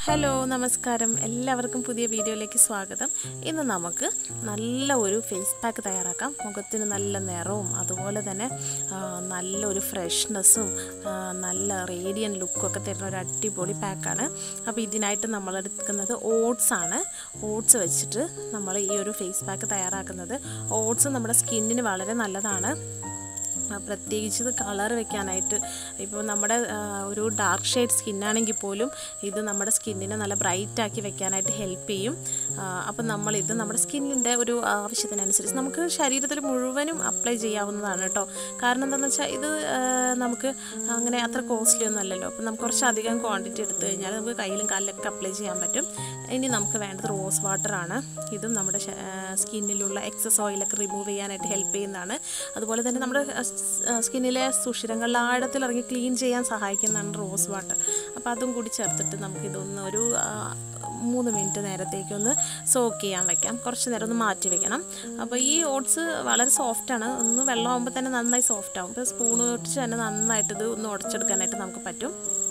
hello നമസ്കാരം എല്ലാവർക്കും പുതിയ വീഡിയോയിലേക്ക് സ്വാഗതം ഇന്ന് നമുക്ക് നല്ല ഒരു ഫേസ് പാക്ക് തയ്യാറാക്കാം മുഖത്തിന് നല്ല നിറവും അതുപോലെ തന്നെ ആ, നല്ലൊരു ഫ്രഷ്നെസ്സും ആ, നല്ല റേഡിയൻ ലുക്കൊക്കെ തരുന്ന ഒരു അടിപൊളി പാക്കാണ് അപ്പോൾ ഇതിനായിട്ട് നമ്മൾ എടുക്കുന്നത് ഓട്സ് ആണ് ഓട്സ് വെച്ചിട്ട് നമ്മൾ ഈ ഒരു ഫേസ് പാക്ക് തയ്യാറാക്കുന്നത് ഓട്സ് നമ്മുടെ സ്കിന്നിന് വളരെ നല്ലതാണ് ആ, പ്രത്യേകിച്ച് ഇത് കളർ വെക്കാനായിട്ട് ഇപ്പോൾ നമ്മുടെ ആ, ഒരു ഡാർക്ക് ഷെയ്ഡ് സ്കിന്നാണെങ്കിൽ പോലും ഇത് നമ്മുടെ സ്കിന്നിനെ നല്ല ബ്രൈറ്റ് ആക്കി വെക്കാനായിട്ട് ഹെൽപ്പ് ചെയ്യും അപ്പം നമ്മളിത് നമ്മുടെ സ്കിന്നിൻ്റെ ഒരു ആവശ്യത്തിനനുസരിച്ച് നമുക്ക് ശരീരത്തിൽ മുഴുവനും അപ്ലൈ ചെയ്യാവുന്നതാണ് കേട്ടോ കാരണം എന്താണെന്ന് വെച്ചാൽ ഇത് ആ, നമുക്ക് അങ്ങനെ അത്ര കോസ്റ്റ്ലി ഒന്നും അല്ലല്ലോ അപ്പം നമുക്ക് കുറച്ചധികം ക്വാണ്ടിറ്റി എടുത്തു കഴിഞ്ഞാൽ നമുക്ക് കയ്യിലും കാലിലൊക്കെ അപ്ലൈ ചെയ്യാൻ പറ്റും ഇനി നമുക്ക് വേണ്ടത് റോസ് വാട്ടറാണ് ഇതും നമ്മുടെ ശ- ആ, സ്കിന്നിലുള്ള എക്സസ് ഓയിലൊക്കെ റിമൂവ് ചെയ്യാനായിട്ട് ഹെൽപ്പ് ചെയ്യുന്നതാണ് അതുപോലെ തന്നെ നമ്മുടെ സ്കിന്നിലെ സുഷിരങ്ങളിൽ ആഴത്തിൽ ഇറങ്ങി ക്ലീൻ ചെയ്യാൻ സഹായിക്കുന്നതാണ് റോസ് വാട്ടർ അപ്പോൾ അതും കൂടി ചേർത്തിട്ട് നമുക്കിതൊന്ന് ഒരു ആ, മൂന്ന് മിനിറ്റ് നേരത്തേക്കൊന്ന് സോക്ക് ചെയ്യാൻ വെക്കാം കുറച്ച് നേരം ഒന്ന് മാറ്റി വെക്കണം അപ്പോൾ ഈ ഓട്സ് വളരെ സോഫ്റ്റാണ് ഒന്ന് വെള്ളമാകുമ്പോൾ തന്നെ നന്നായി സോഫ്റ്റ് ആവും ഇപ്പോൾ സ്പൂൺ വെച്ച് തന്നെ നന്നായിട്ട് ഇത് ഒന്ന് ഉടച്ചെടുക്കാനായിട്ട് നമുക്ക് പറ്റും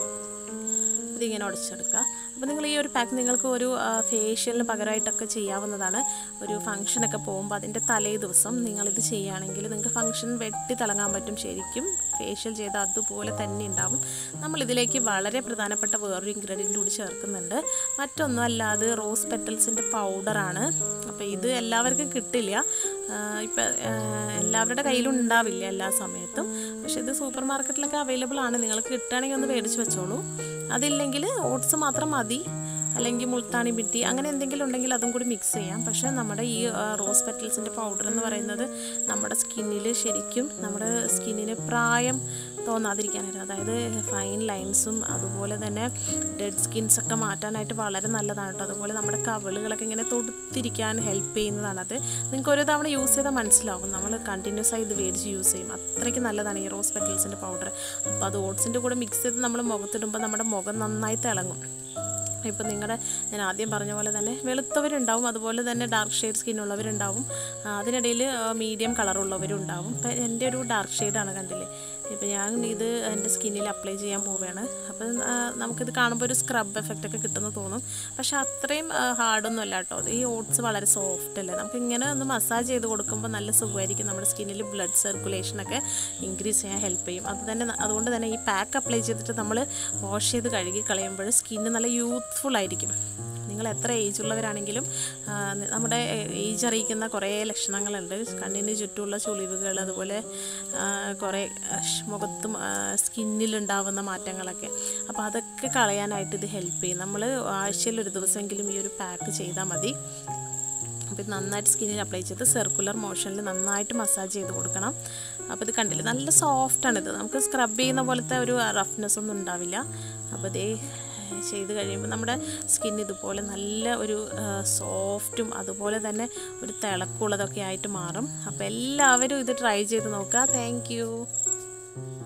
ഇതിങ്ങനെ ഉടച്ചെടുക്കുക അപ്പോൾ നിങ്ങൾ ഈ ഒരു പാക്ക് നിങ്ങൾക്ക് ഒരു ഫേഷ്യലിന് പകരമായിട്ടൊക്കെ ചെയ്യാവുന്നതാണ് ഒരു ഫംഗ്ഷനൊക്കെ പോകുമ്പോൾ അതിൻ്റെ തലേ ദിവസം നിങ്ങളിത് ചെയ്യുകയാണെങ്കിൽ നിങ്ങൾക്ക് ഫംഗ്ഷൻ വെട്ടി തിളങ്ങാൻ പറ്റും ശരിക്കും ഫേഷ്യൽ ചെയ്താൽ അതുപോലെ തന്നെ ഉണ്ടാവും നമ്മളിതിലേക്ക് വളരെ പ്രധാനപ്പെട്ട വേറൊരു ഇൻഗ്രീഡിയൻ്റ് കൂടി ചേർക്കുന്നുണ്ട് മറ്റൊന്നും അല്ലാതെ റോസ് പെറ്റൽസിൻ്റെ പൗഡറാണ് അപ്പോൾ ഇത് എല്ലാവർക്കും കിട്ടില്ല ഇപ്പം എല്ലാവരുടെ കയ്യിലും ഉണ്ടാവില്ല എല്ലാ സമയത്തും പക്ഷേ ഇത് സൂപ്പർ മാർക്കറ്റിലൊക്കെ അവൈലബിൾ ആണ് നിങ്ങൾക്ക് കിട്ടുകയാണെങ്കിൽ ഒന്ന് മേടിച്ച് വെച്ചോളൂ അതില്ലെങ്കിൽ ഓട്സ് മാത്രം മതി അല്ലെങ്കിൽ മുൾത്താണി ബിട്ടി അങ്ങനെ എന്തെങ്കിലും ഉണ്ടെങ്കിൽ അതും കൂടി മിക്സ് ചെയ്യാം പക്ഷേ നമ്മുടെ ഈ ആ, റോസ് പെറ്റൽസിൻ്റെ പൗഡർ എന്ന് പറയുന്നത് നമ്മുടെ സ്കിന്നിൽ ശരിക്കും നമ്മുടെ സ്കിന്നിന് പ്രായം തോന്നാതിരിക്കാനായിട്ട് അതായത് ഫൈൻ ലൈൻസും അതുപോലെ തന്നെ ഡെഡ് സ്കിൻസ് ഒക്കെ മാറ്റാനായിട്ട് വളരെ നല്ലതാണ് കേട്ടോ അതുപോലെ നമ്മുടെ കവിളുകളൊക്കെ ഇങ്ങനെ തൊടുത്തിരിക്കാൻ ഹെൽപ്പ് ചെയ്യുന്നതാണത് നിങ്ങൾക്ക് ഒരു തവണ യൂസ് ചെയ്താൽ മനസ്സിലാവും നമ്മൾ കണ്ടിന്യൂസ് ആയി ഇത് മേടിച്ച് യൂസ് ചെയ്യും അത്രയ്ക്ക് നല്ലതാണ് ഈ റോസ് പെറ്റൽസിൻ്റെ പൗഡർ അപ്പോൾ അത് ഓട്സിൻ്റെ കൂടെ മിക്സ് ചെയ്ത് നമ്മൾ മുഖത്തിടുമ്പോൾ നമ്മുടെ മുഖം നന്നായി തിളങ്ങും ഇപ്പം നിങ്ങളുടെ ഞാൻ ആദ്യം പറഞ്ഞ പോലെ തന്നെ വെളുത്തവരുണ്ടാവും അതുപോലെ തന്നെ ഡാർക്ക് ഷെയ്ഡ് സ്കിൻ ഉള്ളവരുണ്ടാവും ആ, അതിനിടയിൽ മീഡിയം കളറുള്ളവരും ഉണ്ടാവും ഇപ്പം എൻ്റെ ഒരു ഡാർക്ക് ഷെയ്ഡാണ് കണ്ടില്ലേ ഇപ്പം ഞാൻ ഇത് എൻ്റെ സ്കിന്നിൽ അപ്ലൈ ചെയ്യാൻ പോവുകയാണ് അപ്പം ആ, നമുക്കിത് കാണുമ്പോൾ ഒരു സ്ക്രബ് എഫക്റ്റ് ഒക്കെ കിട്ടുമെന്ന് തോന്നും പക്ഷേ അത്രയും ഹാർഡൊന്നും അല്ല കേട്ടോ ഈ ഓട്സ് വളരെ സോഫ്റ്റ് അല്ലേ നമുക്ക് ഇങ്ങനെ ഒന്ന് മസാജ് ചെയ്ത് കൊടുക്കുമ്പോൾ നല്ല സുഖമായിരിക്കും നമ്മുടെ സ്കിന്നിൽ ബ്ലഡ് സർക്കുലേഷനൊക്കെ ഇൻക്രീസ് ചെയ്യാൻ ഹെൽപ്പ് ചെയ്യും അത് തന്നെ അതുകൊണ്ട് തന്നെ ഈ പാക്ക് അപ്ലൈ ചെയ്തിട്ട് നമ്മൾ വാഷ് ചെയ്ത് കഴുകി കളയുമ്പോൾ സ്കിന്ന് നല്ല യൂത്ത്ഫുൾ ആയിരിക്കും നിങ്ങൾ എത്ര ഏജ് ഉള്ളവരാണെങ്കിലും ആ, നമ്മുടെ ഏജ് അറിയിക്കുന്ന കുറേ ലക്ഷണങ്ങളുണ്ട് കണ്ണിന് ചുറ്റുമുള്ള ചുളിവുകൾ അതുപോലെ ആ, കുറേ ആ, ഷ് മുഖത്തും സ്കിന്നിലുണ്ടാവുന്ന മാറ്റങ്ങളൊക്കെ അപ്പോൾ അതൊക്കെ കളയാനായിട്ട് ഇത് ഹെൽപ്പ് ചെയ്യും നമ്മൾ ആഴ്ചയിൽ ഒരു ദിവസമെങ്കിലും ഈ ഒരു പാക്ക് ചെയ്താൽ മതി അപ്പോൾ ഇത് നന്നായിട്ട് സ്കിന്നിൽ അപ്ലൈ ചെയ്ത് സർക്കുലർ മോഷനിൽ നന്നായിട്ട് മസാജ് ചെയ്ത് കൊടുക്കണം അപ്പോൾ ഇത് കണ്ടില്ലേ നല്ല സോഫ്റ്റാണ് ഇത് നമുക്ക് സ്ക്രബ് ചെയ്യുന്ന പോലത്തെ ഒരു റഫ്നെസ് ഒന്നും ഉണ്ടാവില്ല അപ്പോൾ ഇതേ ചെയ്ത് കഴിയുമ്പോൾ നമ്മുടെ സ്കിൻ ഇതുപോലെ നല്ല ഒരു സോഫ്റ്റും അതുപോലെ തന്നെ ഒരു തിളക്കുള്ളതൊക്കെ ആയിട്ട് മാറും അപ്പോൾ എല്ലാവരും ഇത് ട്രൈ ചെയ്ത് നോക്കുക താങ്ക്